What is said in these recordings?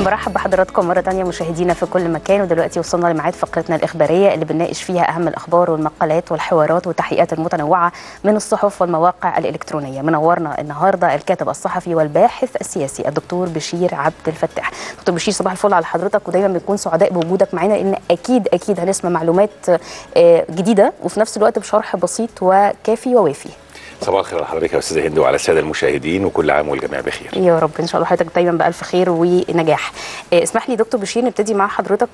برحب بحضراتكم مرة تانية مشاهدينا في كل مكان ودلوقتي وصلنا لميعاد فقرتنا الإخبارية اللي بنناقش فيها أهم الأخبار والمقالات والحوارات والتحقيقات المتنوعة من الصحف والمواقع الإلكترونية منورنا النهاردة الكاتب الصحفي والباحث السياسي الدكتور بشير عبد الفتاح دكتور بشير صباح الفل على حضرتك ودايما بنكون سعداء بوجودك معانا لأن أكيد أكيد هنسمع معلومات جديدة وفي نفس الوقت بشرح بسيط وكافي ووافي صباح الخير على حضرتك يا استاذه هند وعلى الساده المشاهدين وكل عام والجميع بخير يا رب ان شاء الله حضرتك دايما بالف خير ونجاح اسمح لي دكتور بشير نبتدي مع حضرتك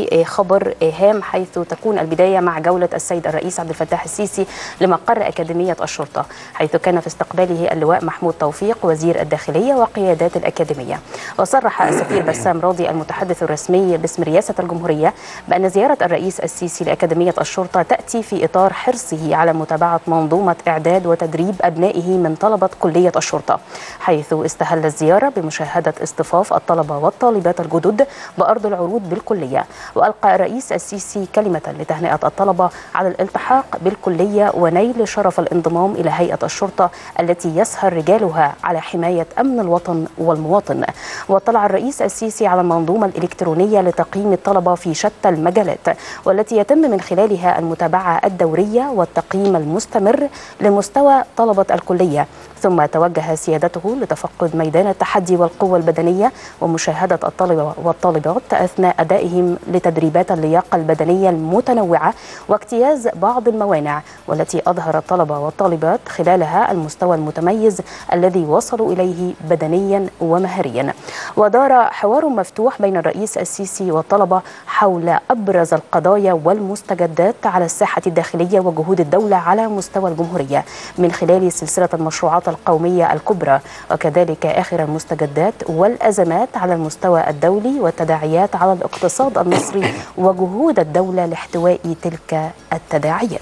بخبر هام حيث تكون البدايه مع جوله السيد الرئيس عبد الفتاح السيسي لمقر اكاديميه الشرطه حيث كان في استقباله اللواء محمود توفيق وزير الداخليه وقيادات الاكاديميه وصرح السفير بسام راضي المتحدث الرسمي باسم رئاسه الجمهوريه بان زياره الرئيس السيسي لاكاديميه الشرطه تاتي في اطار حرصه على متابعه منظومه اعداد وتدريب تدريب أبنائه من طلبة كلية الشرطة حيث استهل الزيارة بمشاهدة اصطفاف الطلبة والطالبات الجدد بأرض العروض بالكلية وألقى الرئيس السيسي كلمة لتهنئة الطلبة على الالتحاق بالكلية ونيل شرف الانضمام إلى هيئة الشرطة التي يسهر رجالها على حماية أمن الوطن والمواطن واطلع الرئيس السيسي على المنظومة الإلكترونية لتقييم الطلبة في شتى المجالات والتي يتم من خلالها المتابعة الدورية والتقييم المستمر لمستوى طلبة الكلية ثم توجه سيادته لتفقد ميدان التحدي والقوة البدنية ومشاهدة الطلبة والطالبات أثناء أدائهم لتدريبات اللياقة البدنية المتنوعة واجتياز بعض الموانع والتي أظهر الطلبة والطالبات خلالها المستوى المتميز الذي وصلوا إليه بدنيا ومهريا ودار حوار مفتوح بين الرئيس السيسي والطلبة حول أبرز القضايا والمستجدات على الساحة الداخلية وجهود الدولة على مستوى الجمهورية من خلال سلسلة المشروعات القومية الكبرى وكذلك آخر المستجدات والأزمات على المستوى الدولي والتداعيات على الاقتصاد المصري وجهود الدولة لاحتواء تلك التداعيات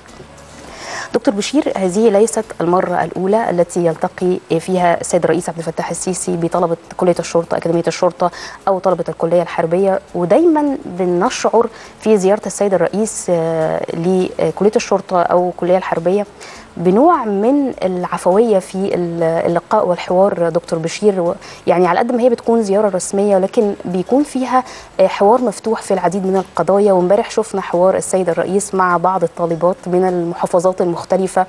دكتور بشير هذه ليست المرة الأولى التي يلتقي فيها السيد الرئيس عبد الفتاح السيسي بطلبة كلية الشرطة أكاديمية الشرطة أو طلبة الكلية الحربية ودايما بنشعر في زيارة السيد الرئيس لكلية الشرطة أو الكلية الحربية بنوع من العفويه في اللقاء والحوار دكتور بشير يعني على قد ما هي بتكون زياره رسميه ولكن بيكون فيها حوار مفتوح في العديد من القضايا وامبارح شفنا حوار السيد الرئيس مع بعض الطالبات من المحافظات المختلفه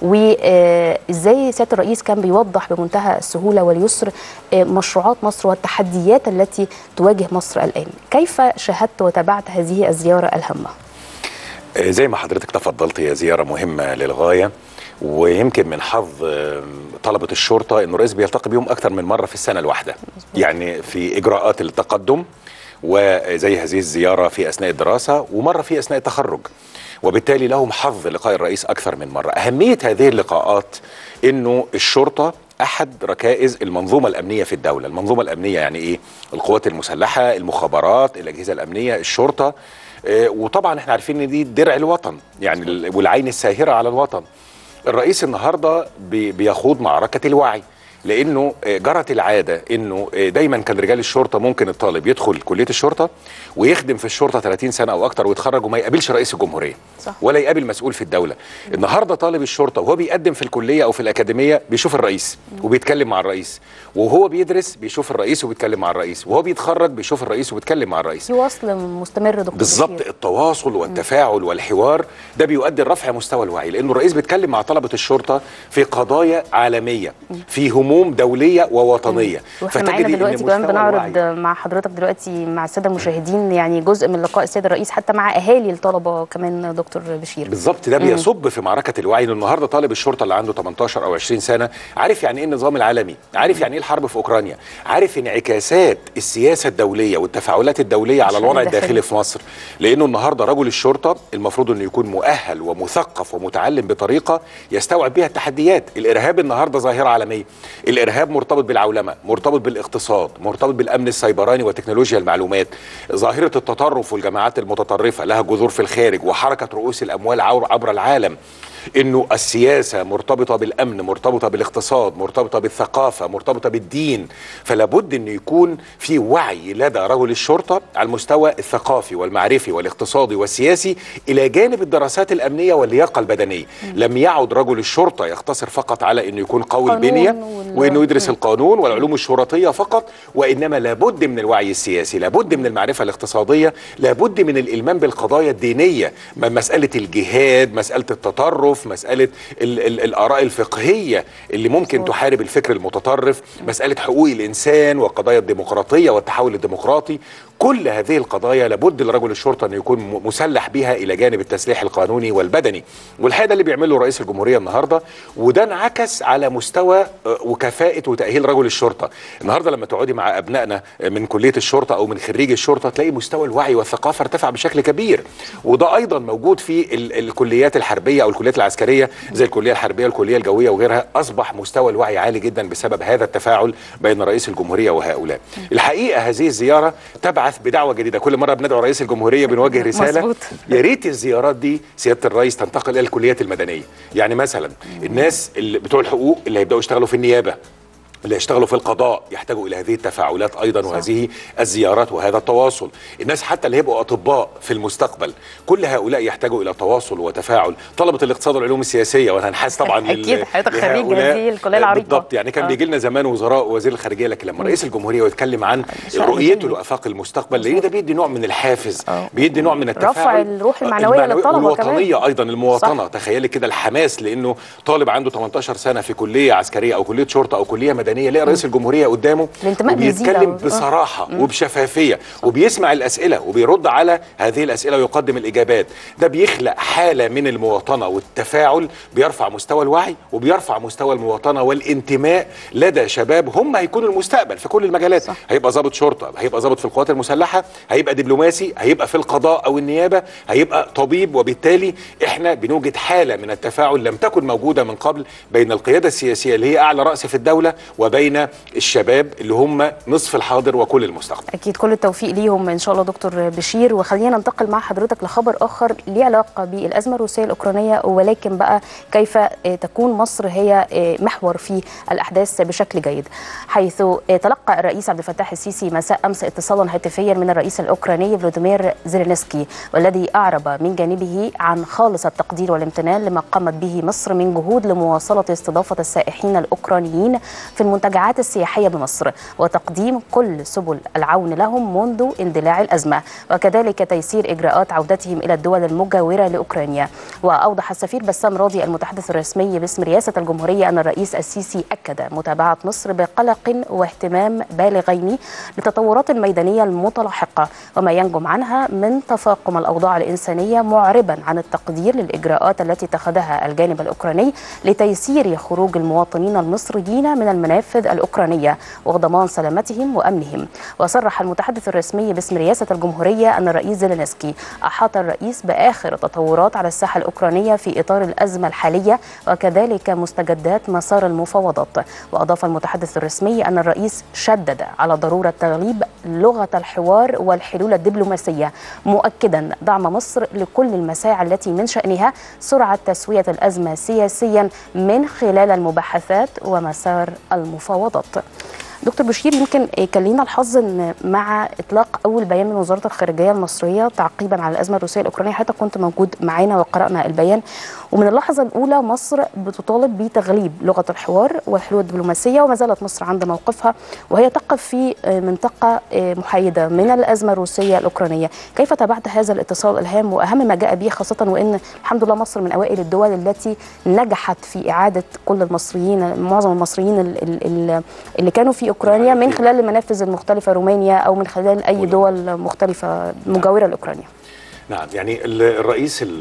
وازاي سياده الرئيس كان بيوضح بمنتهى السهوله واليسر مشروعات مصر والتحديات التي تواجه مصر الان كيف شاهدت وتابعت هذه الزياره الهامه زي ما حضرتك تفضلت هي زياره مهمه للغايه ويمكن من حظ طلبه الشرطه انه الرئيس بيلتقي بيهم اكثر من مره في السنه الواحده يعني في اجراءات التقدم وزي هذه الزياره في اثناء الدراسه ومره في اثناء التخرج وبالتالي لهم حظ لقاء الرئيس اكثر من مره اهميه هذه اللقاءات انه الشرطه احد ركائز المنظومه الامنيه في الدوله المنظومه الامنيه يعني ايه القوات المسلحه المخابرات الاجهزه الامنيه الشرطه وطبعا احنا عارفين ان دي درع الوطن يعني والعين الساهره على الوطن الرئيس النهارده بيخوض معركه الوعي لانه جرت العاده انه دايما كان رجال الشرطه ممكن الطالب يدخل كليه الشرطه ويخدم في الشرطه 30 سنه او اكتر ويتخرج وما يقابلش رئيس الجمهوريه صح. ولا يقابل مسؤول في الدوله النهارده طالب الشرطه وهو بيقدم في الكليه او في الاكاديميه بيشوف الرئيس وبيتكلم مع الرئيس وهو بيدرس بيشوف الرئيس وبيتكلم مع الرئيس وهو بيتخرج بيشوف الرئيس وبيتكلم مع الرئيس في وصل مستمر دكتور بالظبط التواصل والتفاعل والحوار ده بيؤدي لرفع مستوى الوعي لانه الرئيس بيتكلم مع طلبه الشرطه في قضايا عالميه في هموم دوليه ووطنيه واحنا معانا دلوقتي كمان بنعرض مع حضرتك دلوقتي مع الساده المشاهدين يعني جزء من لقاء السيد الرئيس حتى مع اهالي الطلبه كمان دكتور بشير بالظبط ده بيصب في معركه الوعي النهارده طالب الشرطه اللي عنده 18 او 20 سنه عارف يعني ايه النظام العالمي عارف يعني ايه الحرب في اوكرانيا عارف انعكاسات السياسه الدوليه والتفاعلات الدوليه على الوضع الداخلي في مصر لانه النهارده رجل الشرطه المفروض انه يكون مؤهل ومثقف ومتعلم بطريقه يستوعب بها التحديات الارهاب النهارده ظاهره عالميه الارهاب مرتبط بالعولمه مرتبط بالاقتصاد مرتبط بالامن السيبراني وتكنولوجيا المعلومات ظاهره التطرف والجماعات المتطرفه لها جذور في الخارج وحركه رؤوس الاموال عبر العالم انه السياسه مرتبطه بالامن مرتبطه بالاقتصاد مرتبطه بالثقافه مرتبطه بالدين فلا بد ان يكون في وعي لدى رجل الشرطه على المستوى الثقافي والمعرفي والاقتصادي والسياسي الى جانب الدراسات الامنيه واللياقه البدنيه لم يعد رجل الشرطه يقتصر فقط على انه يكون قوي قانون البنيه وال- وانه يدرس مم. القانون والعلوم الشرطيه فقط وانما لابد من الوعي السياسي لابد من المعرفه الاقتصاديه لابد من الالمام بالقضايا الدينيه م- مساله الجهاد مساله التطرف مساله ال ال الاراء الفقهيه اللي ممكن مظبوط. تحارب الفكر المتطرف مساله حقوق الانسان وقضايا الديمقراطيه والتحول الديمقراطي كل هذه القضايا لابد لرجل الشرطه انه يكون م- مسلح بها الى جانب التسليح القانوني والبدني والحقيقه ده اللي بيعمله رئيس الجمهوريه النهارده وده انعكس على مستوى آه، وكفاءه وتاهيل رجل الشرطه النهارده لما تقعدي مع ابنائنا من كليه الشرطه او من خريج الشرطه تلاقي مستوى الوعي والثقافه ارتفع بشكل كبير وده ايضا موجود في ال- الكليات الحربيه او الكليات العسكريه زي الكليه الحربيه والكليه الجويه وغيرها اصبح مستوى الوعي عالي جدا بسبب هذا التفاعل بين رئيس الجمهوريه وهؤلاء الحقيقه هذه الزياره تبعث بدعوه جديده كل مره بندعو رئيس الجمهوريه بنوجه رساله مظبوط. يا ريت الزيارات دي سياده الرئيس تنتقل الى الكليات المدنيه يعني مثلا الناس اللي بتوع الحقوق اللي هيبداوا يشتغلوا في النيابه اللي يشتغلوا في القضاء يحتاجوا الى هذه التفاعلات ايضا صح. وهذه الزيارات وهذا التواصل الناس حتى اللي هيبقوا اطباء في المستقبل كل هؤلاء يحتاجوا الى تواصل وتفاعل طلبه الاقتصاد والعلوم السياسيه وانا هنحاس طبعا لل- أكيد، حضرتك خريج لهؤلاء. هذه الكلية العريقة. بالضبط يعني كان آه. بيجي لنا زمان وزراء ووزير الخارجيه لكن لما رئيس الجمهوريه يتكلم عن شأن رؤيته جميل. لافاق المستقبل لان ده بيدي نوع من الحافز آه. بيدي نوع من رفع التفاعل الروح المعنوية للطلبة كمان. والوطنيه ايضا المواطنه صح. تخيلي كده الحماس لانه طالب عنده 18 سنه في كليه عسكريه او كليه شرطه او كليه مدنيه يلاقي رئيس الجمهوريه قدامه الانتماء بيزيد وبيتكلم أو- آه. بصراحه وبشفافيه وبيسمع الاسئله وبيرد على هذه الاسئله ويقدم الاجابات ده بيخلق حاله من المواطنه والتفاعل بيرفع مستوى الوعي وبيرفع مستوى المواطنه والانتماء لدى شباب هم هيكونوا المستقبل في كل المجالات صح. هيبقى ضابط شرطه هيبقى ضابط في القوات المسلحه هيبقى دبلوماسي هيبقى في القضاء او النيابه هيبقى طبيب وبالتالي احنا بنوجد حاله من التفاعل لم تكن موجوده من قبل بين القياده السياسيه اللي هي اعلى راس في الدوله وبين الشباب اللي هم نصف الحاضر وكل المستقبل اكيد كل التوفيق ليهم ان شاء الله دكتور بشير وخلينا ننتقل مع حضرتك لخبر اخر ليه علاقه بالازمه الروسيه الاوكرانيه ولكن بقى كيف آه، تكون مصر هي آه، محور في الاحداث بشكل جيد حيث آه، تلقى الرئيس عبد الفتاح السيسي مساء امس اتصالا هاتفيا من الرئيس الاوكراني فلوديمير زيلينسكي والذي اعرب من جانبه عن خالص التقدير والامتنان لما قامت به مصر من جهود لمواصله استضافه السائحين الاوكرانيين في المنتجعات السياحيه بمصر وتقديم كل سبل العون لهم منذ اندلاع الازمه وكذلك تيسير اجراءات عودتهم الى الدول المجاوره لاوكرانيا واوضح السفير بسام راضي المتحدث الرسمي باسم رئاسه الجمهوريه ان الرئيس السيسي اكد متابعه مصر بقلق واهتمام بالغين للتطورات الميدانيه المتلاحقه وما ينجم عنها من تفاقم الاوضاع الانسانيه معربا عن التقدير للاجراءات التي اتخذها الجانب الاوكراني لتيسير خروج المواطنين المصريين من المنافذ الاوكرانيه وضمان سلامتهم وامنهم وصرح المتحدث الرسمي باسم رئاسه الجمهوريه ان الرئيس زيلينسكي احاط الرئيس باخر التطورات على الساحه الاوكرانيه في اطار الازمه الحاليه وكذلك مستجدات مسار المفاوضات واضاف المتحدث الرسمي ان الرئيس شدد على ضروره تغليب لغه الحوار والحلول الدبلوماسيه مؤكدا دعم مصر لكل المساعي التي من شانها سرعه تسويه الازمه سياسيا من خلال المباحثات ومسار المفاوضات دكتور بشير يمكن كان لينا الحظ ان مع اطلاق اول بيان من وزاره الخارجيه المصريه تعقيبا على الازمه الروسيه الاوكرانيه حتى كنت موجود معانا وقرانا البيان ومن اللحظه الاولى مصر بتطالب بتغليب لغه الحوار والحلول الدبلوماسيه وما زالت مصر عند موقفها وهي تقف في منطقه محايده من الازمه الروسيه الاوكرانيه، كيف تابعت هذا الاتصال الهام واهم ما جاء به خاصه وان الحمد لله مصر من اوائل الدول التي نجحت في اعاده كل المصريين معظم المصريين اللي كانوا في اوكرانيا من خلال المنافذ المختلفه رومانيا او من خلال اي دول مختلفه مجاوره لاوكرانيا. نعم يعني الرئيس ال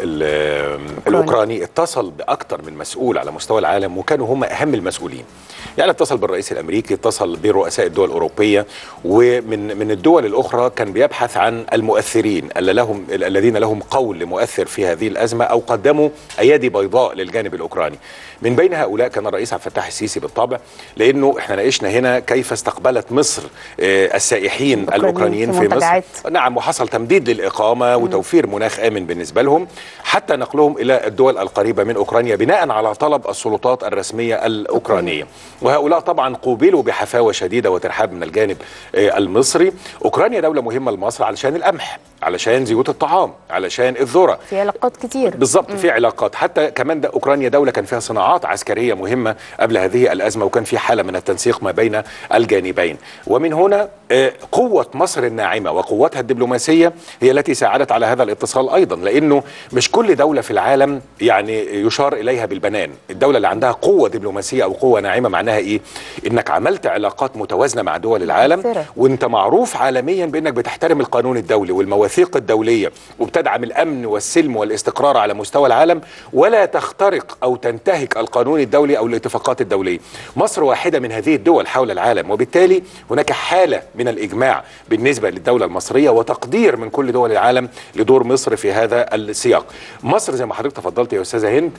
ال الاوكراني اتصل باكثر من مسؤول على مستوى العالم وكانوا هم اهم المسؤولين يعني اتصل بالرئيس الامريكي اتصل برؤساء الدول الاوروبيه ومن من الدول الاخرى كان بيبحث عن المؤثرين اللي لهم الذين لهم قول مؤثر في هذه الازمه او قدموا ايادي بيضاء للجانب الاوكراني من بين هؤلاء كان الرئيس عبد الفتاح السيسي بالطبع لانه احنا ناقشنا هنا كيف استقبلت مصر السائحين الاوكرانيين في, في مصر نعم وحصل تمديد للاقامه وتوفير مناخ امن بالنسبه لهم حتى نقلهم الى الدول القريبه من اوكرانيا بناء على طلب السلطات الرسميه الاوكرانيه وهؤلاء طبعا قوبلوا بحفاوه شديده وترحاب من الجانب آه، المصري اوكرانيا دوله مهمه لمصر علشان القمح علشان زيوت الطعام علشان الذره في علاقات كتير بالظبط في علاقات حتى كمان ده اوكرانيا دوله كان فيها صناعات عسكريه مهمه قبل هذه الازمه وكان في حاله من التنسيق ما بين الجانبين ومن هنا آه، قوه مصر الناعمه وقوتها الدبلوماسيه هي التي ساعدت على هذا الاتصال ايضا لانه مش كل دوله في العالم يعني يشار اليها بالبنان الدوله اللي عندها قوه دبلوماسيه او قوه ناعمه معناها ايه انك عملت علاقات متوازنه مع دول العالم مؤثرة. وانت معروف عالميا بانك بتحترم القانون الدولي والمواثيق الدوليه وبتدعم الامن والسلم والاستقرار على مستوى العالم ولا تخترق او تنتهك القانون الدولي او الاتفاقات الدوليه. مصر واحده من هذه الدول حول العالم وبالتالي هناك حاله من الاجماع بالنسبه للدوله المصريه وتقدير من كل دول العالم لدور مصر في هذا السياق. مصر زي ما حضرتك تفضلت يا استاذه هند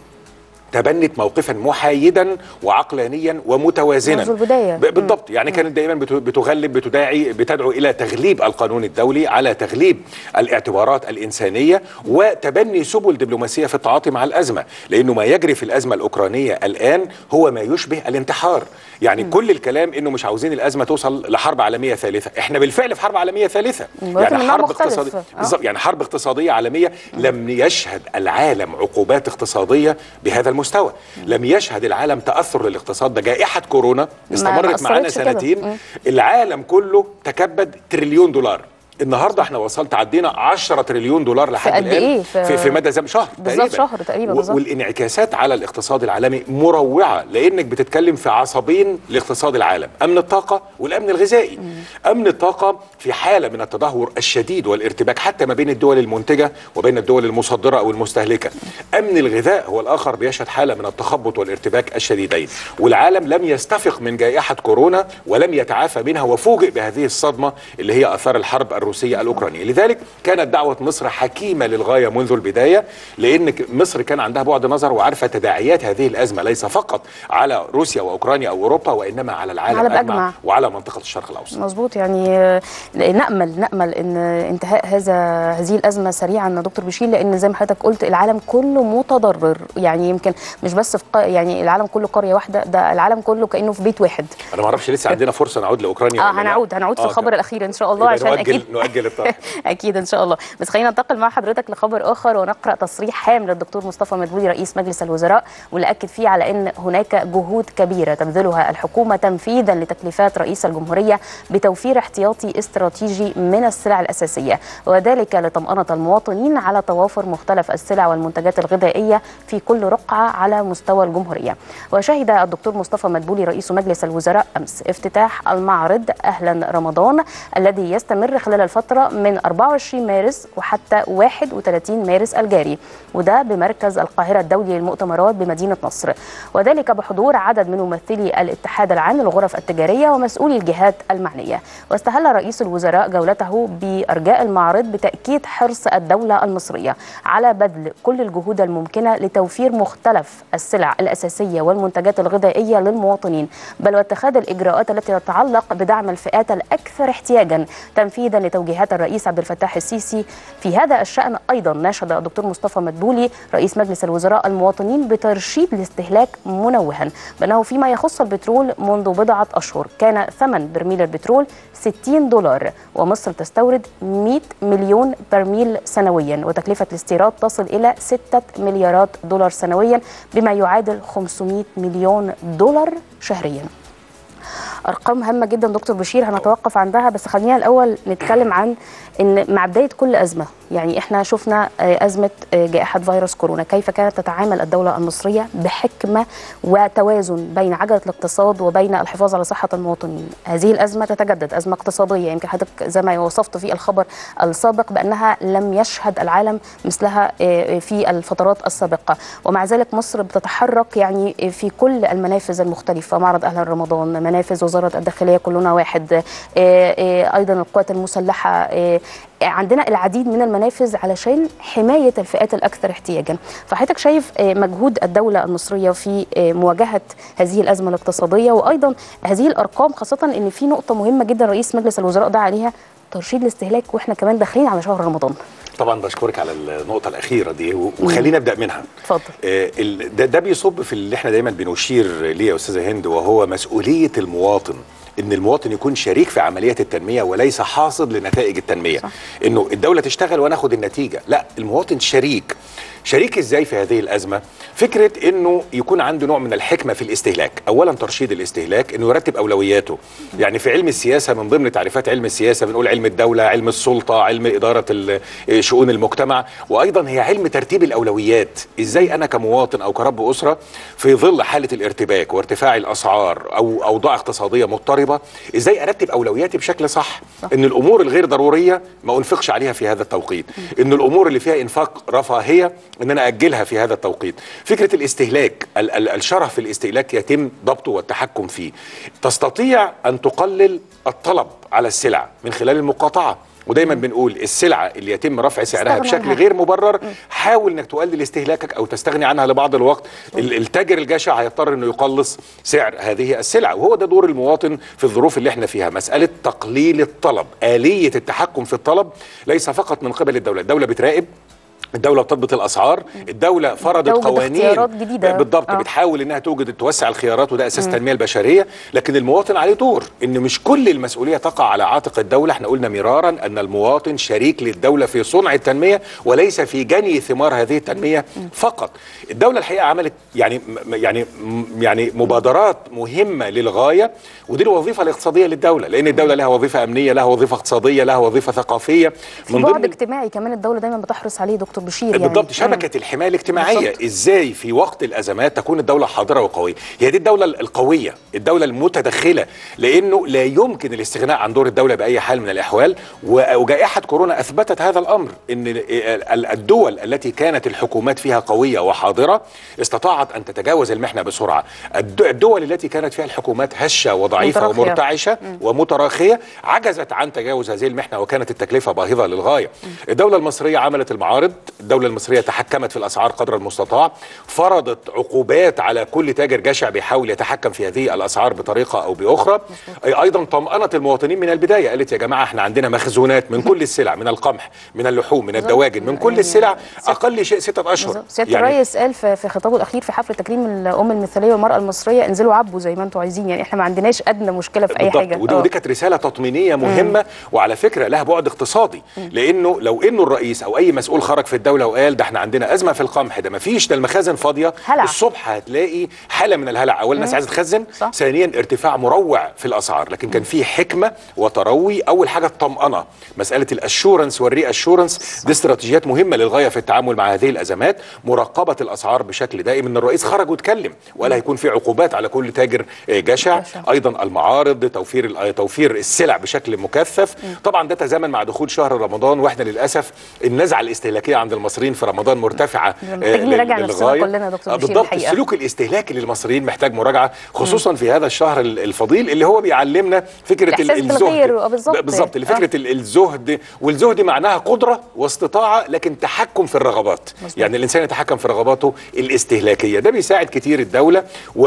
تبنت موقفا محايدا وعقلانيا ومتوازنا منذ البداية. ب- بالضبط يعني كانت دايما بت- بتغلب بتداعي بتدعو الى تغليب القانون الدولي على تغليب الاعتبارات الانسانيه وتبني سبل دبلوماسيه في التعاطي مع الازمه لانه ما يجري في الازمه الاوكرانيه الان هو ما يشبه الانتحار يعني كل الكلام انه مش عاوزين الازمه توصل لحرب عالميه ثالثه احنا بالفعل في حرب عالميه ثالثه ولكن يعني منها حرب مختلف. اقتصاديه آه. بالظبط يعني حرب اقتصاديه عالميه لم يشهد العالم عقوبات اقتصاديه بهذا المستوى لم يشهد العالم تاثر للاقتصاد ده جائحه كورونا استمرت أثرتش معانا كده. سنتين مم. العالم كله تكبد تريليون دولار النهارده احنا وصلت عدينا 10 تريليون دولار لحد قد الان إيه؟ في- في, في مدى زم شهر بالظبط شهر تقريباً و- بالظبط. والانعكاسات على الاقتصاد العالمي مروعه لانك بتتكلم في عصبين لاقتصاد العالم امن الطاقه والامن الغذائي امن الطاقه في حاله من التدهور الشديد والارتباك حتى ما بين الدول المنتجه وبين الدول المصدره او المستهلكه امن الغذاء هو الاخر بيشهد حاله من التخبط والارتباك الشديدين والعالم لم يستفق من جائحه كورونا ولم يتعافى منها وفوجئ بهذه الصدمه اللي هي اثار الحرب الروسيه الاوكرانيه لذلك كانت دعوه مصر حكيمه للغايه منذ البدايه لان ك- مصر كان عندها بعد نظر وعارفه تداعيات هذه الازمه ليس فقط على روسيا واوكرانيا او اوروبا وانما على العالم العالم اجمع أجمع. وعلى منطقه الشرق الاوسط مظبوط يعني آه، نامل نامل ان انتهاء هذا هذه الازمه سريعا يا دكتور بشير لان زي ما حضرتك قلت العالم كله متضرر يعني يمكن مش بس في ق- يعني العالم كله قريه واحده ده العالم كله كانه في بيت واحد انا ما اعرفش لسه عندنا فرصه نعود لاوكرانيا اه ولا لا؟ هنعود هنعود في آه، الخبر تمام. الاخير ان شاء الله يبقى عشان نؤجل اكيد نؤجل الطرح اكيد ان شاء الله بس خلينا ننتقل مع حضرتك لخبر اخر ونقرا تصريح هام للدكتور مصطفى مدبولي رئيس مجلس الوزراء واللي اكد فيه على ان هناك جهود كبيره تبذلها الحكومه تنفيذا لتكليفات رئيس الجمهوريه بتوفير احتياطي استراتيجي من السلع الاساسيه وذلك لطمانه المواطنين على توافر مختلف السلع والمنتجات الغذائيه في كل رقعه على مستوى الجمهوريه وشهد الدكتور مصطفى مدبولي رئيس مجلس الوزراء امس افتتاح المعرض اهلا رمضان الذي يستمر خلال الفتره من 24 مارس وحتى 31 مارس الجاري وده بمركز القاهره الدولي للمؤتمرات بمدينه نصر وذلك بحضور عدد من ممثلي الاتحاد العام للغرف التجاريه ومسؤولي الجهات المعنيه واستهل رئيس الوزراء جولته بارجاء المعرض بتاكيد حرص الدوله المصريه على بذل كل الجهود الممكنه لتوفير مختلف السلع الاساسيه والمنتجات الغذائيه للمواطنين بل واتخاذ الاجراءات التي تتعلق بدعم الفئات الاكثر احتياجا تنفيذا لتوجيهات الرئيس عبد الفتاح السيسي في هذا الشان ايضا ناشد الدكتور مصطفى مدبولي رئيس مجلس الوزراء المواطنين بترشيد الاستهلاك منوها بانه فيما يخص البترول منذ بضعه اشهر كان ثمن برميل البترول 60 دولار ومصر تستورد 100 مليون برميل سنويا وتكلفه الاستيراد تصل الى 6 مليارات دولار سنويا بما يعادل 500 مليون دولار شهريا ارقام هامه جدا دكتور بشير هنتوقف عندها بس خلينا الاول نتكلم عن ان مع بدايه كل ازمه يعني احنا شفنا آه، ازمه آه، جائحه فيروس كورونا كيف كانت تتعامل الدوله المصريه بحكمه وتوازن بين عجله الاقتصاد وبين الحفاظ على صحه المواطنين هذه الازمه تتجدد ازمه اقتصاديه يمكن حضرتك زي ما وصفت في الخبر السابق بانها لم يشهد العالم مثلها آه، في الفترات السابقه ومع ذلك مصر بتتحرك يعني في كل المنافذ المختلفه معرض اهلا رمضان منافذ وزاره الداخليه كلنا واحد آه، آه، ايضا القوات المسلحه آه، عندنا العديد من المنافذ علشان حمايه الفئات الاكثر احتياجا فحضرتك شايف آه، مجهود الدوله المصريه في آه، مواجهه هذه الازمه الاقتصاديه وايضا هذه الارقام خاصه ان في نقطه مهمه جدا رئيس مجلس الوزراء دعا عليها ترشيد الاستهلاك واحنا كمان داخلين على شهر رمضان طبعا بشكرك على النقطه الاخيره دي و- وخلينا ابدا منها اتفضل آه، ال- ده, ده بيصب في اللي احنا دايما بنشير ليه يا استاذه هند وهو مسؤوليه المواطن ان المواطن يكون شريك في عمليه التنميه وليس حاصد لنتائج التنميه صح. انه الدوله تشتغل وناخد النتيجه لا المواطن شريك شريك ازاي في هذه الازمه فكره انه يكون عنده نوع من الحكمه في الاستهلاك اولا ترشيد الاستهلاك انه يرتب اولوياته يعني في علم السياسه من ضمن تعريفات علم السياسه بنقول علم الدوله علم السلطه علم اداره ال- شؤون المجتمع وايضا هي علم ترتيب الاولويات ازاي انا كمواطن او كرب اسره في ظل حاله الارتباك وارتفاع الاسعار او اوضاع اقتصاديه مضطربه ازاي ارتب اولوياتي بشكل صح ان الامور الغير ضروريه ما انفقش عليها في هذا التوقيت ان الامور اللي فيها انفاق رفاهيه ان انا اجلها في هذا التوقيت فكره الاستهلاك ال- ال- الشره في الاستهلاك يتم ضبطه والتحكم فيه تستطيع ان تقلل الطلب على السلع من خلال المقاطعه ودايما بنقول السلعه اللي يتم رفع سعرها تستغنى بشكل عنها. غير مبرر حاول انك تقلل استهلاكك او تستغني عنها لبعض الوقت ال- التاجر الجشع هيضطر انه يقلص سعر هذه السلع وهو ده دور المواطن في الظروف اللي احنا فيها مساله تقليل الطلب اليه التحكم في الطلب ليس فقط من قبل الدوله الدوله بتراقب الدولة بتضبط الأسعار، الدولة فرضت توجد قوانين اختيارات جديدة. بالضبط آه. بتحاول إنها توجد توسع الخيارات وده أساس التنمية البشرية، لكن المواطن عليه دور، إن مش كل المسؤولية تقع على عاتق الدولة، إحنا قلنا مرارا أن المواطن شريك للدولة في صنع التنمية وليس في جني ثمار هذه التنمية فقط. الدولة الحقيقة عملت يعني م- يعني م- يعني مبادرات مهمة للغاية ودي الوظيفة الاقتصادية للدولة، لأن الدولة لها وظيفة أمنية، لها وظيفة اقتصادية، لها وظيفة ثقافية في بعد اجتماعي كمان الدوله دايما بتحرص عليه دكتور بشير يعني بالضبط شبكه الحمايه الاجتماعيه بالضبط. ازاي في وقت الازمات تكون الدوله حاضره وقويه هي دي الدوله القويه الدوله المتدخله لانه لا يمكن الاستغناء عن دور الدوله باي حال من الاحوال و- وجائحه كورونا اثبتت هذا الامر ان ال- ال- الدول التي كانت الحكومات فيها قويه وحاضره استطاعت ان تتجاوز المحنه بسرعه الد- الدول التي كانت فيها الحكومات هشه وضعيفه متراخية. ومرتعشه ومتراخيه عجزت عن تجاوز هذه المحنه وكانت التكلفه باهظه للغايه الدوله المصريه عملت المعارض الدوله المصريه تحكمت في الاسعار قدر المستطاع فرضت عقوبات على كل تاجر جشع بيحاول يتحكم في هذه الاسعار بطريقه او باخرى أي ايضا طمأنت المواطنين من البدايه قالت يا جماعه احنا عندنا مخزونات من كل السلع من القمح من اللحوم من الدواجن من كل السلع اقل شيء ستة اشهر بالظبط. سياده الرئيس قال في في خطابه الاخير في حفل تكريم الام المثاليه والمراه المصريه انزلوا عبوا زي ما انتم عايزين يعني احنا ما عندناش ادنى مشكله في اي بالضبط. حاجه ودي, آه. ودي كانت رساله تطمينيه مهمه وعلى فكره لها بعد اقتصادي لانه لو انه الرئيس او اي مسؤول خرج في الدوله وقال ده احنا عندنا ازمه في القمح ده ما فيش ده المخازن فاضيه هلع. الصبح هتلاقي حاله من الهلع اولا الناس عايزه تخزن صح. ثانيا ارتفاع مروع في الاسعار لكن كان في حكمه وتروي اول حاجه الطمانه مساله الاشورنس والري اشورنس دي استراتيجيات مهمه للغايه في التعامل مع هذه الازمات مراقبه الاسعار بشكل دائم ان الرئيس خرج واتكلم ولا هيكون في عقوبات على كل تاجر آه، جشع جشع. ايضا المعارض توفير ال- توفير السلع بشكل مكثف طبعا ده تزامن مع دخول شهر رمضان واحنا للاسف النزعه الاستهلاكيه عند المصريين في رمضان مرتفعه محتاجين لل- نراجع نفسنا للغاية. كلنا يا دكتور آه، بشير بالضبط الحقيقة. السلوك الاستهلاكي للمصريين محتاج مراجعه خصوصا في هذا الشهر ال- الفضيل اللي هو بيعلمنا فكره ال- الإحساس بالخير، آه، بالظبط. ب- بالظبط اللي فكره ال- الزهد والزهد معناها قدره واستطاعه لكن تحكم في الرغبات مظبوط. يعني الانسان يتحكم في رغباته الاستهلاكيه ده بيساعد كتير الدوله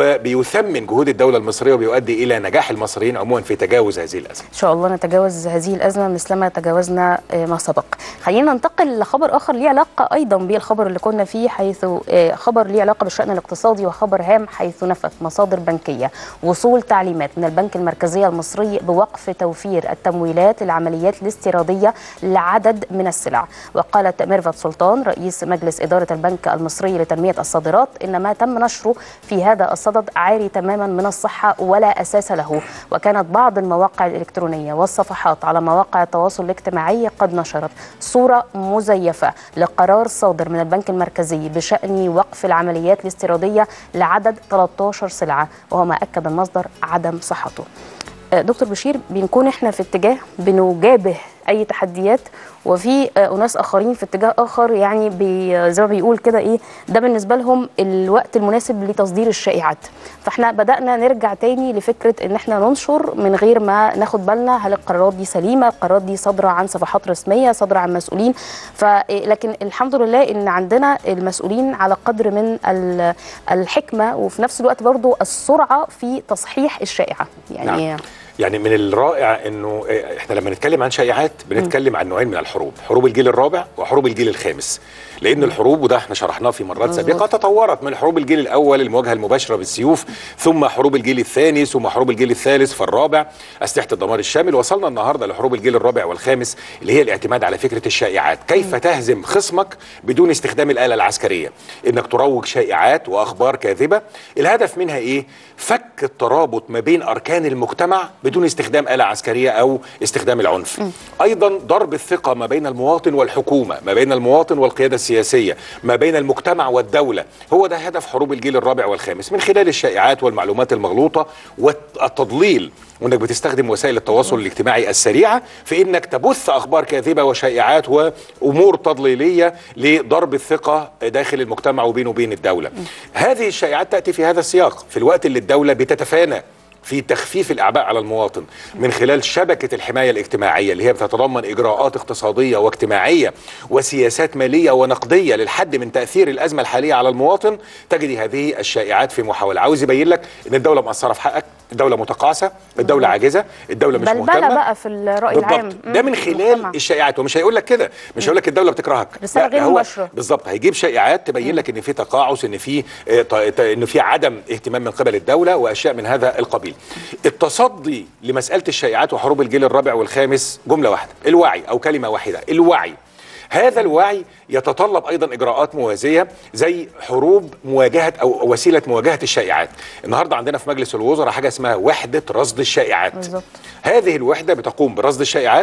وبيثمن جهود الدوله المصريه وبيؤدي الى نجاح المصريين عموما في تجاوز هذه الازمه ان شاء الله نتجاوز هذه الازمه مثلما تجاوزنا آه، ما سبق خلينا ننتقل لخبر اخر ليه علاقه ايضا بالخبر اللي كنا فيه حيث آه، خبر ليه علاقه بالشان الاقتصادي وخبر هام حيث نفت مصادر بنكيه وصول تعليمات من البنك المركزي المصري بوقف توفير التمويلات للعمليات الاستيراديه لعدد من السلع وقالت ميرفت سلطان رئيس مجلس اداره البنك المصري لتنميه الصادرات ان ما تم نشره في هذا الصدد عاري تماما من الصحه ولا اساس له وكانت بعض المواقع الالكترونيه والصفحات على مواقع التواصل الاجتماعي قد نشرت صوره مزيفه لقرار صادر من البنك المركزي بشان وقف العمليات الاستيراديه لعدد 13 سلعه وهو ما اكد المصدر عدم صحته آه، دكتور بشير بنكون احنا في اتجاه بنجابه اي تحديات وفي آه، اناس اخرين في اتجاه اخر يعني بي زي ما بيقول كده ايه ده بالنسبه لهم الوقت المناسب لتصدير الشائعات فاحنا بدانا نرجع تاني لفكره ان احنا ننشر من غير ما ناخد بالنا هل القرارات دي سليمه القرارات دي صادره عن صفحات رسميه صادره عن مسؤولين ف لكن الحمد لله ان عندنا المسؤولين على قدر من ال- الحكمه وفي نفس الوقت برضو السرعه في تصحيح الشائعه يعني نعم. يعني من الرائع انه آه، احنا لما نتكلم عن شائعات بنتكلم عن نوعين من الحروب حروب الجيل الرابع وحروب الجيل الخامس لان الحروب وده احنا شرحناه في مرات مظبوط. سابقه تطورت من حروب الجيل الاول المواجهه المباشره بالسيوف ثم حروب الجيل الثاني ثم حروب الجيل الثالث فالرابع اسلحه الدمار الشامل وصلنا النهارده لحروب الجيل الرابع والخامس اللي هي الاعتماد على فكره الشائعات كيف تهزم خصمك بدون استخدام الاله العسكريه انك تروج شائعات واخبار كاذبه الهدف منها ايه فك الترابط ما بين اركان المجتمع بدون استخدام اله عسكريه او استخدام العنف ايضا ضرب الثقه ما بين المواطن والحكومه ما بين المواطن والقياده السياسيه ما بين المجتمع والدوله هو ده هدف حروب الجيل الرابع والخامس من خلال الشائعات والمعلومات المغلوطه والتضليل وانك بتستخدم وسائل التواصل الاجتماعي السريعه في انك تبث اخبار كاذبه وشائعات وامور تضليليه لضرب الثقه داخل المجتمع وبينه وبين الدوله. هذه الشائعات تاتي في هذا السياق في الوقت اللي الدوله بتتفانى في تخفيف الاعباء على المواطن من خلال شبكه الحمايه الاجتماعيه اللي هي بتتضمن اجراءات اقتصاديه واجتماعيه وسياسات ماليه ونقديه للحد من تاثير الازمه الحاليه على المواطن تجد هذه الشائعات في محاوله عاوز يبين لك ان الدوله مقصره في حقك الدوله متقاعسه الدوله عاجزه الدوله مش بلبله مهتمه بقى في الراي العام بالضبط ده من خلال المجتمع. الشائعات ومش هيقول لك كده مش هيقول لك الدوله بتكرهك رسالة لا، غير هو مباشرة. بالظبط هيجيب شائعات تبين لك ان في تقاعس ان في آه، ط- ط- ان في عدم اهتمام من قبل الدوله واشياء من هذا القبيل التصدي لمساله الشائعات وحروب الجيل الرابع والخامس جمله واحده الوعي او كلمه واحده الوعي هذا الوعي يتطلب ايضا اجراءات موازيه زي حروب مواجهه او وسيله مواجهه الشائعات النهارده عندنا في مجلس الوزراء حاجه اسمها وحده رصد الشائعات بالظبط. هذه الوحده بتقوم برصد الشائعات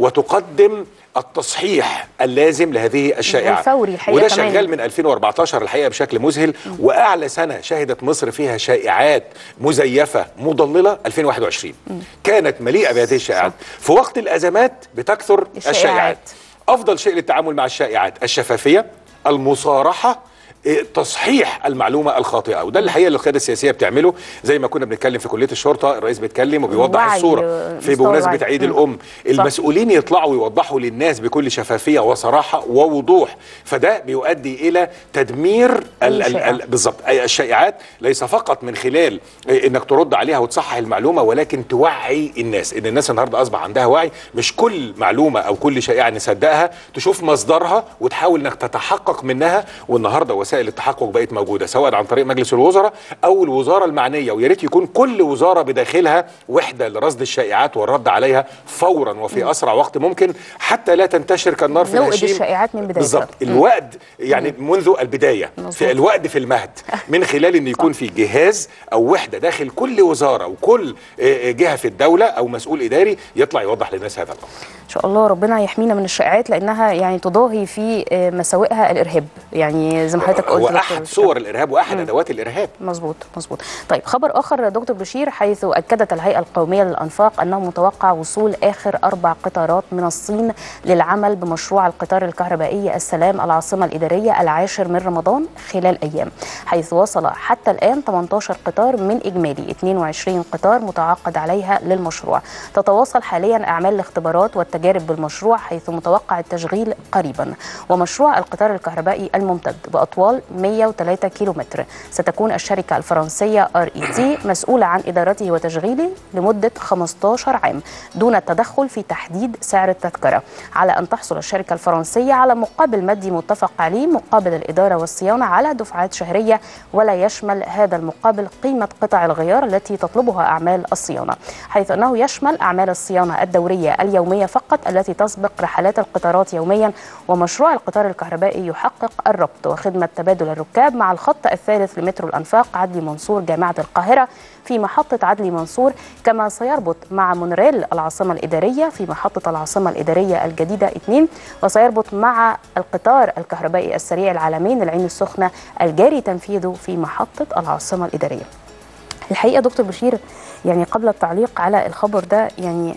وتقدم التصحيح اللازم لهذه الشائعات والفوري الحقيقة وده كمان. شغال من 2014 الحقيقه بشكل مذهل واعلى سنه شهدت مصر فيها شائعات مزيفه مضلله 2021 كانت مليئه بهذه الشائعات في وقت الازمات بتكثر الشائعات. الشائعات افضل شيء للتعامل مع الشائعات الشفافيه المصارحه إيه، تصحيح المعلومه الخاطئه وده الحقيقه اللي القياده السياسيه بتعمله زي ما كنا بنتكلم في كليه الشرطه الرئيس بيتكلم وبيوضح وعي، الصوره في مستوى بمناسبه الوعي. عيد مم. الام صح. المسؤولين يطلعوا ويوضحوا للناس بكل شفافيه وصراحه ووضوح فده بيؤدي الى تدمير ال- ال- الشائعات. ال- بالظبط أي الشائعات ليس فقط من خلال إيه، انك ترد عليها وتصحح المعلومه ولكن توعي الناس ان الناس النهارده اصبح عندها وعي مش كل معلومه او كل شائعه نصدقها تشوف مصدرها وتحاول انك تتحقق منها والنهارده وسائل التحقق بقت موجوده سواء عن طريق مجلس الوزراء او الوزاره المعنيه ويا ريت يكون كل وزاره بداخلها وحده لرصد الشائعات والرد عليها فورا وفي اسرع وقت ممكن حتى لا تنتشر كالنار في نوقد الهشيم الشائعات من بدايتها. بالظبط الوقد يعني منذ البدايه مظبوط. في الوقد في المهد من خلال ان يكون في جهاز او وحده داخل كل وزاره وكل آه، آه، جهه في الدوله او مسؤول اداري يطلع يوضح للناس هذا الامر ان شاء الله ربنا يحمينا من الشائعات لانها يعني تضاهي في آه، مساوئها الارهاب يعني زي ما حضرتك قلت هو دكتور احد بشير. صور الارهاب واحد ادوات الارهاب مظبوط مظبوط طيب خبر اخر دكتور بشير حيث اكدت الهيئه القوميه للانفاق انه متوقع وصول اخر اربع قطارات من الصين للعمل بمشروع القطار الكهربائي السلام العاصمه الاداريه العاشر من رمضان خلال ايام حيث وصل حتى الان 18 قطار من اجمالي 22 قطار متعاقد عليها للمشروع تتواصل حاليا اعمال الاختبارات والتجارب بالمشروع حيث متوقع التشغيل قريبا ومشروع القطار الكهربائي الممتد باطوال 103 كيلومتر ستكون الشركه الفرنسيه ار اي تي مسؤوله عن ادارته وتشغيله لمده 15 عام دون التدخل في تحديد سعر التذكره على ان تحصل الشركه الفرنسيه على مقابل مادي متفق عليه مقابل الاداره والصيانه على دفعات شهريه ولا يشمل هذا المقابل قيمه قطع الغيار التي تطلبها اعمال الصيانه حيث انه يشمل اعمال الصيانه الدوريه اليوميه فقط التي تسبق رحلات القطارات يوميا ومشروع القطار الكهربائي يحقق الربط وخدمه تبادل الركاب مع الخط الثالث لمترو الانفاق عدلي منصور جامعه القاهره في محطه عدلي منصور كما سيربط مع مونريل العاصمه الاداريه في محطه العاصمه الاداريه الجديده 2 وسيربط مع القطار الكهربائي السريع العالمين العين السخنه الجاري تنفيذه في محطه العاصمه الاداريه. الحقيقه دكتور بشير يعني قبل التعليق على الخبر ده يعني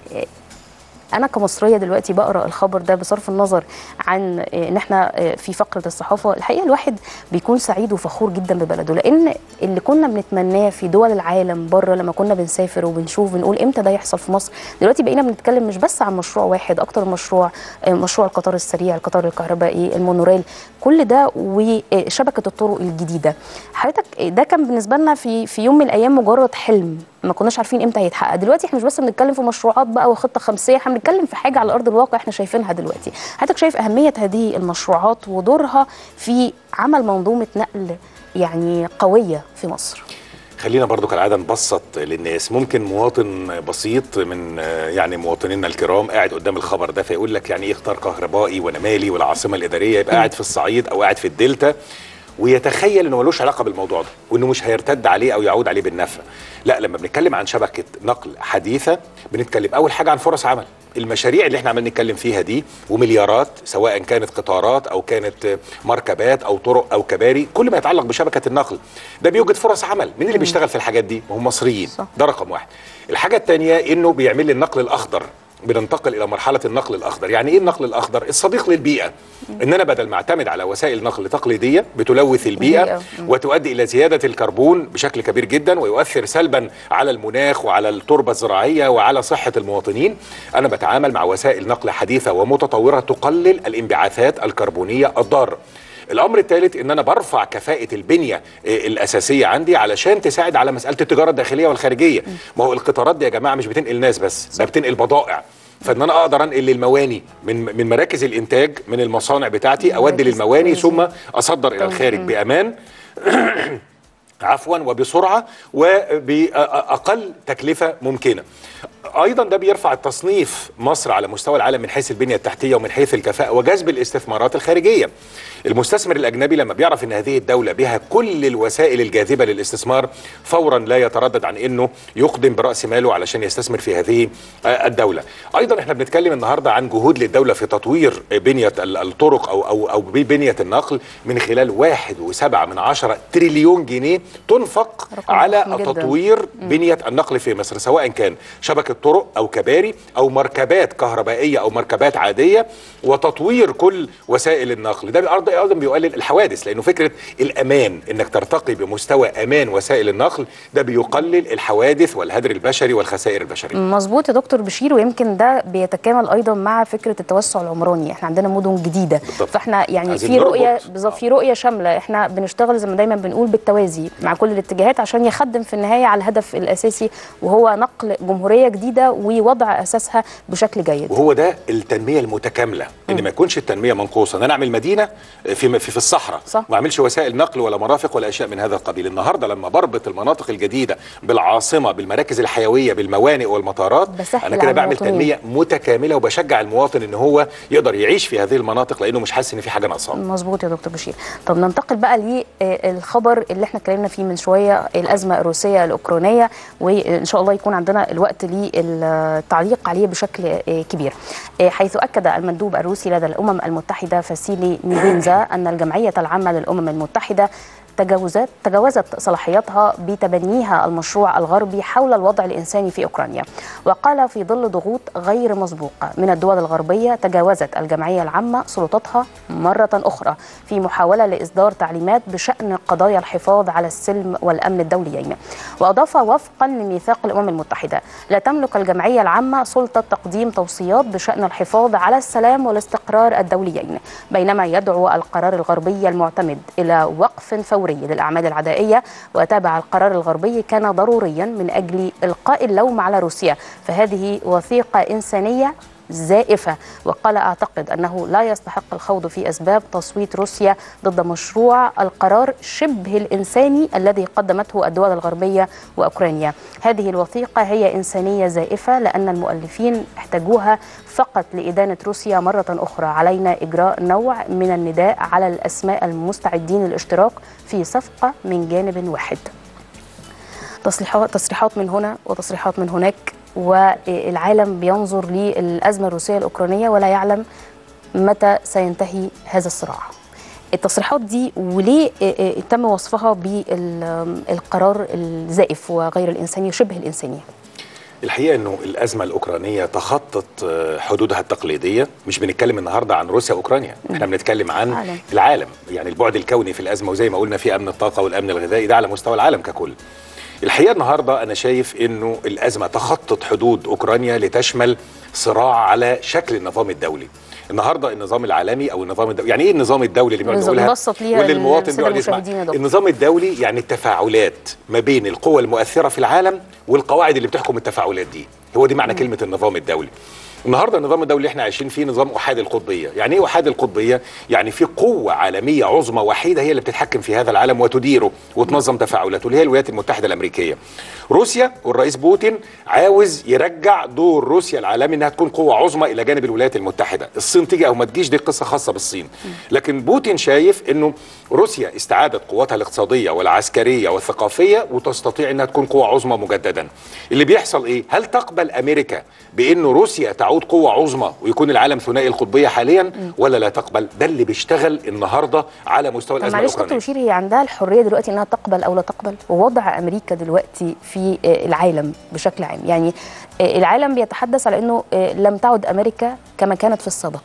انا كمصريه دلوقتي بقرا الخبر ده بصرف النظر عن ان احنا في فقره الصحافه الحقيقه الواحد بيكون سعيد وفخور جدا ببلده لان اللي كنا بنتمناه في دول العالم بره لما كنا بنسافر وبنشوف بنقول امتى ده يحصل في مصر دلوقتي بقينا بنتكلم مش بس عن مشروع واحد اكتر من مشروع مشروع القطار السريع القطار الكهربائي المونوريل كل ده وشبكه الطرق الجديده حضرتك ده كان بالنسبه لنا في في يوم من الايام مجرد حلم ما كناش عارفين امتى هيتحقق دلوقتي احنا مش بس بنتكلم في مشروعات بقى وخطه خمسيه احنا بنتكلم في حاجه على ارض الواقع احنا شايفينها دلوقتي حضرتك شايف اهميه هذه المشروعات ودورها في عمل منظومه نقل يعني قويه في مصر خلينا برضو كالعاده نبسط للناس ممكن مواطن بسيط من آه، يعني مواطنينا الكرام قاعد قدام الخبر ده فيقول لك يعني ايه اختار كهربائي وانا مالي والعاصمه الاداريه يبقى قاعد في الصعيد او قاعد في الدلتا ويتخيل انه ملوش علاقه بالموضوع ده وانه مش هيرتد عليه او يعود عليه بالنفع لا لما بنتكلم عن شبكه نقل حديثه بنتكلم اول حاجه عن فرص عمل المشاريع اللي احنا عمالين نتكلم فيها دي ومليارات سواء كانت قطارات او كانت مركبات او طرق او كباري كل ما يتعلق بشبكه النقل ده بيوجد فرص عمل مين اللي بيشتغل في الحاجات دي هم مصريين صح. ده رقم واحد الحاجه الثانيه انه بيعمل لي النقل الاخضر بننتقل الى مرحله النقل الاخضر يعني ايه النقل الاخضر الصديق للبيئه ان انا بدل ما اعتمد على وسائل نقل تقليديه بتلوث البيئه البيئة. مم. وتؤدي الى زياده الكربون بشكل كبير جدا ويؤثر سلبا على المناخ وعلى التربه الزراعيه وعلى صحه المواطنين انا بتعامل مع وسائل نقل حديثه ومتطوره تقلل الانبعاثات الكربونيه الضاره الامر الثالث ان انا برفع كفاءه البنيه آه، الاساسيه عندي علشان تساعد على مساله التجاره الداخليه والخارجيه ما هو القطارات دي يا جماعه مش بتنقل ناس بس ده بتنقل بضائع فان انا اقدر انقل للمواني من من مراكز الانتاج من المصانع بتاعتي اودي مراكز للمواني التوزيع. ثم اصدر الى الخارج بامان عفوا وبسرعه وباقل تكلفه ممكنه. ايضا ده بيرفع التصنيف مصر على مستوى العالم من حيث البنيه التحتيه ومن حيث الكفاءه وجذب الاستثمارات الخارجيه. المستثمر الاجنبي لما بيعرف ان هذه الدوله بها كل الوسائل الجاذبه للاستثمار فورا لا يتردد عن انه يقدم براس ماله علشان يستثمر في هذه آه، الدوله. ايضا احنا بنتكلم النهارده عن جهود للدوله في تطوير بنيه ال- الطرق او او او بنيه النقل من خلال واحد وسبعة من عشرة تريليون جنيه تنفق رقم على ضخم جداً. تطوير بنيه النقل في مصر سواء كان شبكه طرق او كباري او مركبات كهربائيه او مركبات عاديه وتطوير كل وسائل النقل ده ايضا أيضاً بيقلل الحوادث لانه فكره الامان انك ترتقي بمستوى امان وسائل النقل ده بيقلل الحوادث والهدر البشري والخسائر البشريه مظبوط يا دكتور بشير ويمكن ده بيتكامل ايضا مع فكره التوسع العمراني احنا عندنا مدن جديده بالضبط. فاحنا يعني عايزين في رؤيه نربط. بالظبط آه. في رؤيه شامله احنا بنشتغل زي ما دايما بنقول بالتوازي مع كل الاتجاهات عشان يخدم في النهايه على الهدف الاساسي وهو نقل جمهوريه جديده ووضع اساسها بشكل جيد وهو ده التنميه المتكامله ان ما يكونش التنميه منقوصه ان انا اعمل مدينه في في, في الصحراء صح. ما اعملش وسائل نقل ولا مرافق ولا اشياء من هذا القبيل النهارده لما بربط المناطق الجديده بالعاصمه بالمراكز الحيويه بالموانئ والمطارات بسهل انا كده على بعمل المواطنين. تنميه متكامله وبشجع المواطن ان هو يقدر يعيش في هذه المناطق لانه مش حاسس ان في حاجه ناقصاه مظبوط يا دكتور بشير طب ننتقل بقى للخبر اللي احنا اتكلمنا فيه من شويه الازمه الروسيه الاوكرانيه وان شاء الله يكون عندنا الوقت للتعليق عليه بشكل آه، كبير آه، حيث اكد المندوب الروسي لدى الامم المتحده فاسيلي نيبينزا ان الجمعيه العامه للامم المتحده تجاوزت تجاوزت صلاحياتها بتبنيها المشروع الغربي حول الوضع الانساني في اوكرانيا وقال في ظل ضغوط غير مسبوقه من الدول الغربيه تجاوزت الجمعيه العامه سلطاتها مره اخرى في محاوله لاصدار تعليمات بشان قضايا الحفاظ على السلم والامن الدوليين واضاف وفقا لميثاق الامم المتحده لا تملك الجمعيه العامه سلطه تقديم توصيات بشان الحفاظ على السلام والاستقرار الدوليين بينما يدعو القرار الغربي المعتمد الى وقف فوري للاعمال العدائيه وتابع القرار الغربي كان ضروريا من اجل القاء اللوم على روسيا فهذه وثيقه انسانيه زائفة وقال أعتقد أنه لا يستحق الخوض في أسباب تصويت روسيا ضد مشروع القرار شبه الإنساني الذي قدمته الدول الغربية وأوكرانيا هذه الوثيقة هي إنسانية زائفة لأن المؤلفين احتاجوها فقط لإدانة روسيا مرة أخرى علينا إجراء نوع من النداء على الأسماء المستعدين للاشتراك في صفقة من جانب واحد تصريحات تصريحات من هنا وتصريحات من هناك والعالم بينظر للأزمة الروسية الأوكرانية ولا يعلم متى سينتهي هذا الصراع التصريحات دي وليه آه، آه، تم وصفها بالقرار الزائف وغير الإنساني شبه الإنساني الحقيقه انه الازمه الاوكرانيه تخطت آه، حدودها التقليديه مش بنتكلم النهارده عن روسيا واوكرانيا احنا بنتكلم عن عالم. العالم يعني البعد الكوني في الازمه وزي ما قلنا في امن الطاقه والامن الغذائي ده على مستوى العالم ككل الحقيقه النهارده انا شايف انه الازمه تخطت حدود اوكرانيا لتشمل صراع على شكل النظام الدولي النهارده النظام العالمي او النظام الدولي يعني ايه النظام الدولي اللي بنقعد بالظبط، نقولها نبسط ليها واللي المواطن للسادة بيقعد يسمع المشاهدين يا دكتور. النظام الدولي يعني التفاعلات ما بين القوى المؤثره في العالم والقواعد اللي بتحكم التفاعلات دي هو دي معنى كلمه النظام الدولي النهارده النظام الدولي اللي احنا عايشين فيه نظام احادي القطبيه يعني ايه احادي القطبيه يعني في قوه عالميه عظمى وحيده هي اللي بتتحكم في هذا العالم وتديره وتنظم تفاعلاته اللي هي الولايات المتحده الامريكيه روسيا والرئيس بوتين عاوز يرجع دور روسيا العالمي انها تكون قوه عظمى الى جانب الولايات المتحده الصين تيجي او ما تجيش دي قصه خاصه بالصين لكن بوتين شايف انه روسيا استعادت قوتها الاقتصاديه والعسكريه والثقافيه وتستطيع انها تكون قوه عظمى مجددا اللي بيحصل ايه هل تقبل امريكا بانه روسيا تعود قوه عظمى ويكون العالم ثنائي القطبيه حاليا ولا لا تقبل ده اللي بيشتغل النهارده على مستوى طب الازمه معلش دكتور الاوكرانيه بشير هي عندها الحريه دلوقتي انها تقبل او لا تقبل ووضع امريكا دلوقتي في آه، العالم بشكل عام يعني آه، العالم بيتحدث على انه آه، لم تعد امريكا كما كانت في السابق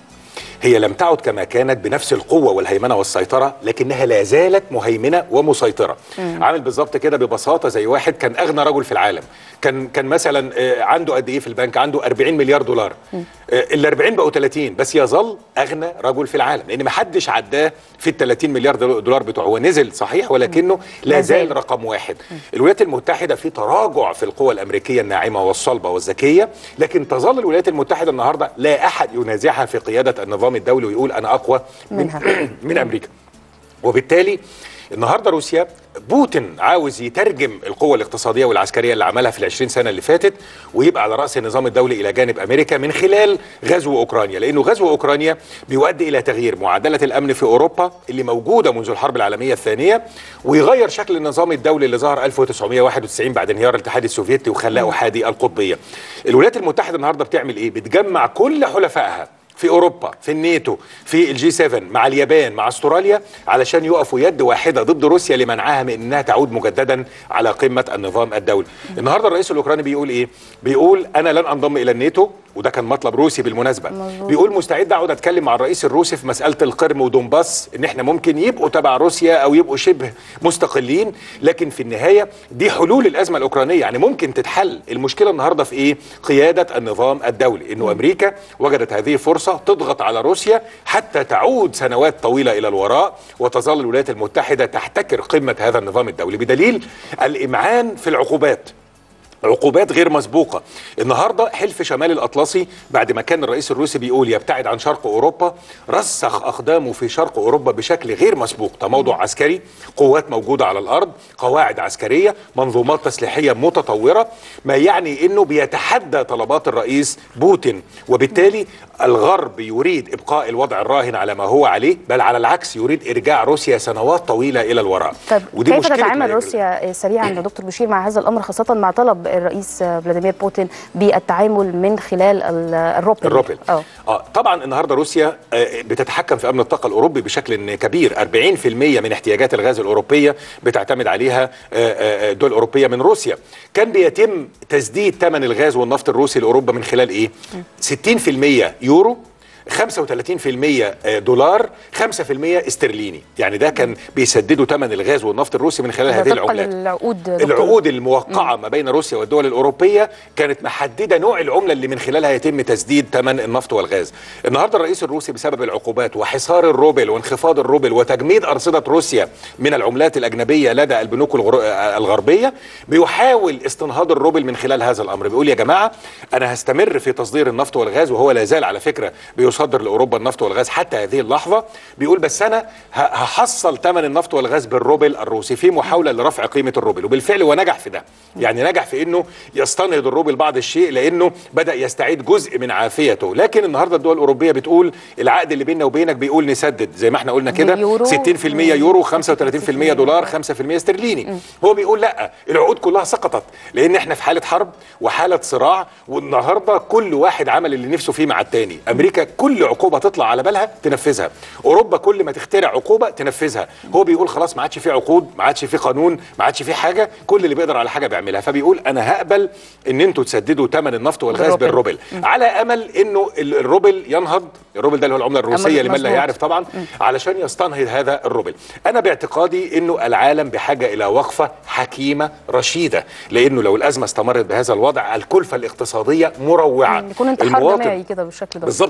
هي لم تعد كما كانت بنفس القوة والهيمنة والسيطرة لكنها لا زالت مهيمنة ومسيطرة عامل بالظبط كده ببساطة زي واحد كان أغنى رجل في العالم كان كان مثلا آه، عنده قد إيه في البنك عنده 40 مليار دولار ال 40 بقوا 30 بس يظل أغنى رجل في العالم لأن ما حدش عداه في ال 30 مليار دولار بتوعه هو نزل صحيح ولكنه لا ما زال. زال رقم واحد الولايات المتحدة في تراجع في القوى الأمريكية الناعمة والصلبة والذكية لكن تظل الولايات المتحدة النهاردة لا أحد ينازعها في قيادة النظام الدولي ويقول أنا أقوى من, منها. من أمريكا وبالتالي النهارده روسيا بوتين عاوز يترجم القوة الاقتصادية والعسكرية اللي عملها في العشرين سنة اللي فاتت ويبقى على رأس النظام الدولي إلى جانب أمريكا من خلال غزو أوكرانيا لأنه غزو أوكرانيا بيؤدي إلى تغيير معادلة الأمن في أوروبا اللي موجودة منذ الحرب العالمية الثانية ويغير شكل النظام الدولي اللي ظهر 1991 بعد انهيار الاتحاد السوفيتي وخلاه أحادي القطبية الولايات المتحدة النهاردة بتعمل إيه؟ بتجمع كل حلفائها في اوروبا في الناتو في الجي 7 مع اليابان مع استراليا علشان يقفوا يد واحده ضد روسيا لمنعها من انها تعود مجددا على قمه النظام الدولي النهارده الرئيس الاوكراني بيقول ايه بيقول انا لن انضم الى الناتو وده كان مطلب روسي بالمناسبه مظبوط. بيقول مستعد اقعد اتكلم مع الرئيس الروسي في مساله القرم ودونباس ان احنا ممكن يبقوا تبع روسيا او يبقوا شبه مستقلين لكن في النهايه دي حلول الازمه الاوكرانيه يعني ممكن تتحل المشكله النهارده في ايه قياده النظام الدولي انه امريكا وجدت هذه فرصه تضغط على روسيا حتى تعود سنوات طويله الى الوراء وتظل الولايات المتحده تحتكر قمه هذا النظام الدولي بدليل الامعان في العقوبات عقوبات غير مسبوقه النهارده حلف شمال الاطلسي بعد ما كان الرئيس الروسي بيقول يبتعد عن شرق اوروبا رسخ اقدامه في شرق اوروبا بشكل غير مسبوق تموضع عسكري قوات موجوده على الارض قواعد عسكريه منظومات تسليحيه متطوره ما يعني انه بيتحدى طلبات الرئيس بوتين وبالتالي الغرب يريد ابقاء الوضع الراهن على ما هو عليه بل على العكس يريد ارجاع روسيا سنوات طويله الى الوراء طيب ودي كيف مشكلة تتعامل ما- روسيا آه، سريعا يا دكتور بشير مع هذا الامر خاصه مع طلب الرئيس آه، فلاديمير بوتين بالتعامل من خلال ال- الروبل الروبل اه اه طبعا النهارده روسيا آه، بتتحكم في امن الطاقه الاوروبي بشكل كبير 40% من احتياجات الغاز الاوروبيه بتعتمد عليها آه، آه، آه، دول اوروبيه من روسيا كان بيتم تسديد ثمن الغاز والنفط الروسي لاوروبا من خلال ايه 60% يورو 35% دولار 5% استرليني يعني ده كان بيسددوا ثمن الغاز والنفط الروسي من خلال ده هذه طبقا العملات للعقود دكتور. العقود الموقعة ما بين روسيا والدول الأوروبية كانت محددة نوع العملة اللي من خلالها يتم تسديد ثمن النفط والغاز النهاردة الرئيس الروسي بسبب العقوبات وحصار الروبل وانخفاض الروبل وتجميد أرصدة روسيا من العملات الأجنبية لدى البنوك الغر- الغربية بيحاول استنهاض الروبل من خلال هذا الأمر بيقول يا جماعة أنا هستمر في تصدير النفط والغاز وهو لا زال على فكرة بيصدر لأوروبا النفط والغاز حتى هذه اللحظة بيقول بس أنا ه- هحصل ثمن النفط والغاز بالروبل الروسي في محاولة لرفع قيمة الروبل وبالفعل ونجح في ده يعني نجح في انه يستنهض الروبل بعض الشيء لانه بدا يستعيد جزء من عافيته لكن النهارده الدول الاوروبيه بتقول العقد اللي بيننا وبينك بيقول نسدد زي ما احنا قلنا كده باليورو. 60% يورو 35% دولار 5% استرليني هو بيقول لا العقود كلها سقطت لان احنا في حاله حرب وحاله صراع والنهارده كل واحد عمل اللي نفسه فيه مع التاني امريكا كل عقوبه تطلع على بالها تنفذها اوروبا كل ما تخترع عقوبه تنفذها هو بيقول خلاص ما عادش في عقود ما عادش في قانون ما عادش في حاجه كل اللي بيقدر على حاجه بيعملها فبيقول انا هقبل ان انتوا تسددوا ثمن النفط والغاز بالروبل. بالروبل على امل انه ال- الروبل ينهض الروبل ده اللي هو العمله الروسيه لمن لا مظبوط. يعرف طبعا علشان يستنهض هذا الروبل انا باعتقادي انه العالم بحاجه الى وقفه حكيمه رشيده لانه لو الازمه استمرت بهذا الوضع الكلفه الاقتصاديه مروعه يكون انتحار المواطن- جماعي كده بالشكل ده بالظبط مم. حاله من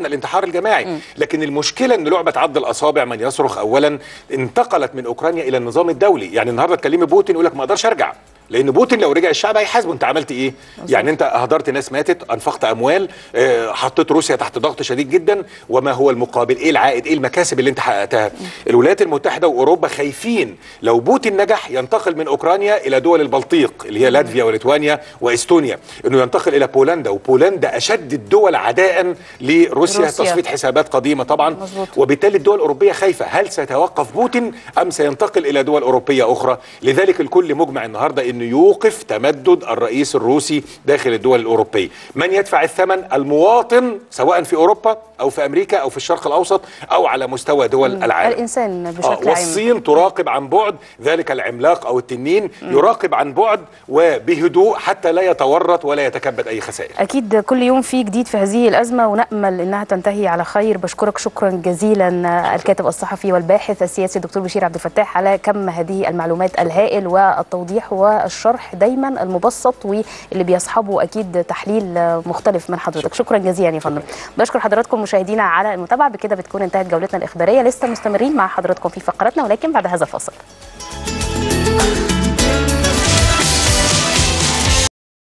الانتحار الجماعي لكن المشكله ان لعبه عض الاصابع من يصرخ اولا انتقلت من اوكرانيا الى النظام الدولي يعني النهارده تكلمي بوتين يقول لك ما اقدرش ارجع لان بوتين لو رجع الشعب هيحاسبه انت عملت ايه يعني انت هدرت ناس ماتت انفقت اموال آه، حطيت روسيا تحت ضغط شديد جدا وما هو المقابل ايه العائد ايه المكاسب اللي انت حققتها الولايات المتحده واوروبا خايفين لو بوتين نجح ينتقل من اوكرانيا الى دول البلطيق اللي هي لاتفيا وليتوانيا واستونيا انه ينتقل الى بولندا وبولندا اشد الدول عداء لروسيا روسيا. تصفيه حسابات قديمه طبعا مظبوط. وبالتالي الدول الاوروبيه خايفه هل سيتوقف بوتين ام سينتقل الى دول اوروبيه اخرى لذلك الكل مجمع النهارده انه يوقف تمدد الرئيس الروسي داخل الدول الاوروبيه من يدفع الثمن المواطن سواء في اوروبا او في امريكا او في الشرق الاوسط او على مستوى دول العالم الانسان آه، بشكل عام والصين تراقب عن بعد ذلك العملاق او التنين يراقب عن بعد وبهدوء حتى لا يتورط ولا يتكبد اي خسائر اكيد كل يوم في جديد في هذه الازمه ونامل انها تنتهي على خير بشكرك شكرا جزيلا الكاتب الصحفي والباحث السياسي الدكتور بشير عبد الفتاح على كم هذه المعلومات الهائل والتوضيح والشرح دايما المبسط واللي بيصحبه اكيد تحليل مختلف من حضرتك شكرا جزيلا يا فندم بشكر حضراتكم مشاهدينا على المتابعه بكده بتكون انتهت جولتنا الاخباريه لسه مستمرين مع حضراتكم في فقراتنا ولكن بعد هذا الفاصل